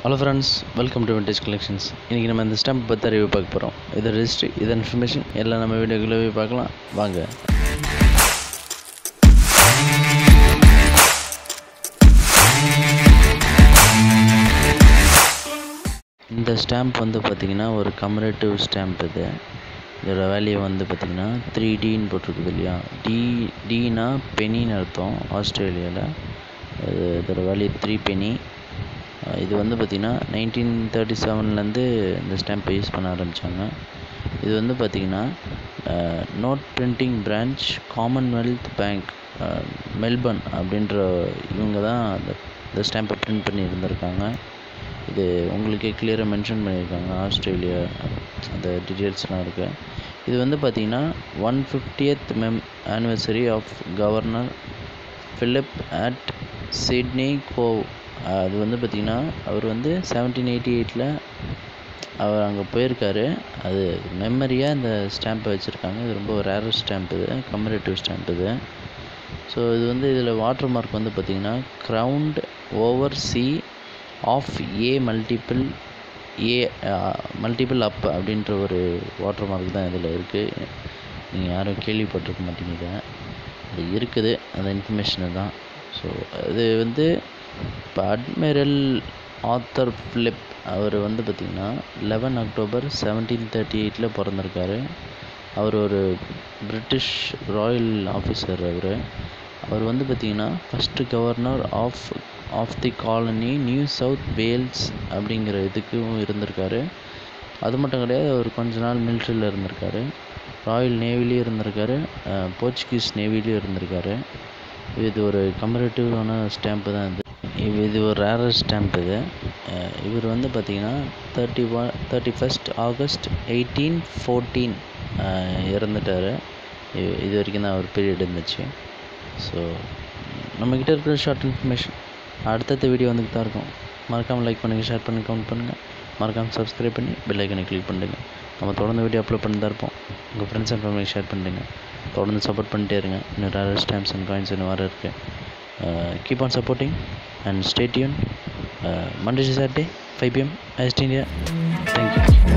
hello friends welcome to vintage collections இன்றைக்கி நம்ம இந்த ஸ்டாம்ப் பற்றி ரிவ்யூ பார்க்க போகிறோம் இது ரெஜிஸ்ட்ரி இது இன்ஃபர்மேஷன் எல்லாம் நம்ம வீடியோக்குள்ளே போய் பார்க்கலாம் வாங்க இந்த ஸ்டாம்ப் வந்து பார்த்திங்கன்னா ஒரு கமரேட்டிவ் ஸ்டாம்ப் இது இதோட வேல்யூ வந்து பார்த்திங்கன்னா த்ரீ டின்னு போட்டிருக்குது இல்லையா டி டீனா பெனின்னு அர்த்தம் ஆஸ்திரேலியாவில் இது இதோட வேல்யூ த்ரீ பெனி இது வந்து பார்த்திங்கன்னா நைன்டீன் தேர்ட்டி செவன்லேருந்து இந்த ஸ்டாம்பை யூஸ் பண்ண ஆரம்பித்தாங்க இது வந்து பார்த்திங்கன்னா note printing branch Commonwealth bank Melbourne அப்படின்ற இவங்க தான் அந்த இந்த ஸ்டாம்பை பிரிண்ட் பண்ணி இருந்திருக்காங்க இது உங்களுக்கே கிளியராக மென்ஷன் பண்ணியிருக்காங்க ஆஸ்திரேலியா அந்த டீட்டெயில்ஸ்லாம் இருக்குது இது வந்து பார்த்திங்கன்னா ஒன் ஃபிஃப்டியத் மெம் anniversary of governor Phillip at Sydney Cove அது வந்து பார்த்திங்கன்னா அவர் வந்து செவன்டீன் எயிட்டி எயிட்டில் அவர் அங்கே போயிருக்காரு அது மெமரியாக இந்த ஸ்டாம்பை வச்சுருக்காங்க இது ரொம்ப ரேரர் ஸ்டாம்ப் இது கமரேட்டிவ் ஸ்டாம்ப் இது ஸோ இது வந்து இதில் வாட்டர் மார்க் வந்து பார்த்திங்கன்னா ground over C of A multiple A multiple up அப்படின்ற ஒரு வாட்டர் மார்க் தான் இதில் இருக்குது நீங்கள் யாரும் கேள்விப்பட்டிருக்க மாட்டீங்க அது இருக்குது அந்த இன்ஃபர்மேஷனு தான் ஸோ அது வந்து இப்போ அட்மிரல் ஆத்தர் ஃபிலிப் அவர் வந்து பார்த்திங்கன்னா லெவன் அக்டோபர் செவன்டீன் தேர்ட்டி எயிட்டில் பிறந்திருக்காரு அவர் ஒரு பிரிட்டிஷ் ராயல் ஆஃபீஸர் அவர் அவர் வந்து பார்த்திங்கன்னா first governor of of the colony New South Wales அப்படிங்கிற இதுக்கும் இருந்திருக்காரு அது மட்டும் கிடையாது அவர் கொஞ்ச நாள் மிலிட்ரியில் இருந்திருக்காரு ராயல் நேவிலையும் இருந்திருக்காரு போர்ச்சுகீஸ் நேவிலையும் இருந்திருக்காரு இது ஒரு கம்பரேட்டிவான ஸ்டாம்ப்பு தான் இது இது ஒரு ரேரர் ஸ்டாம்ப் இது இவர் வந்து பார்த்திங்கன்னா thirty one thirty first August eighteen fourteen இறந்துட்டார் இது வரைக்கும் தான் அவர் பீரியட் இருந்துச்சு ஸோ நம்மக்கிட்ட இருக்கிற ஷார்ட் இன்ஃபர்மேஷன் அடுத்தடுத்த வீடியோ வந்துட்டு தான் இருக்கும் மறக்காமல் லைக் பண்ணுங்கள் ஷேர் பண்ணுங்கள் கமெண்ட் பண்ணுங்கள் மறக்காமல் சப்ஸ்கிரைப் பண்ணி பெல் ஐக்கனை கிளிக் பண்ணுங்கள் நம்ம தொடர்ந்து வீடியோ அப்லோட் பண்ணி தான் இருப்போம் உங்கள் ஃப்ரெண்ட்ஸ் அண்ட் ஃபேமிலிக்கு ஷேர் பண்ணுங்க தொடர்ந்து சப்போர்ட் பண்ணிட்டே இருங்க இன்னும் ரேரர் ஸ்டாம்ப்ஸ் அண்ட் காயின்ஸ் இன்னும் வர இருக்குது keep on supporting and stay tuned Monday Saturday five PM IST India thank you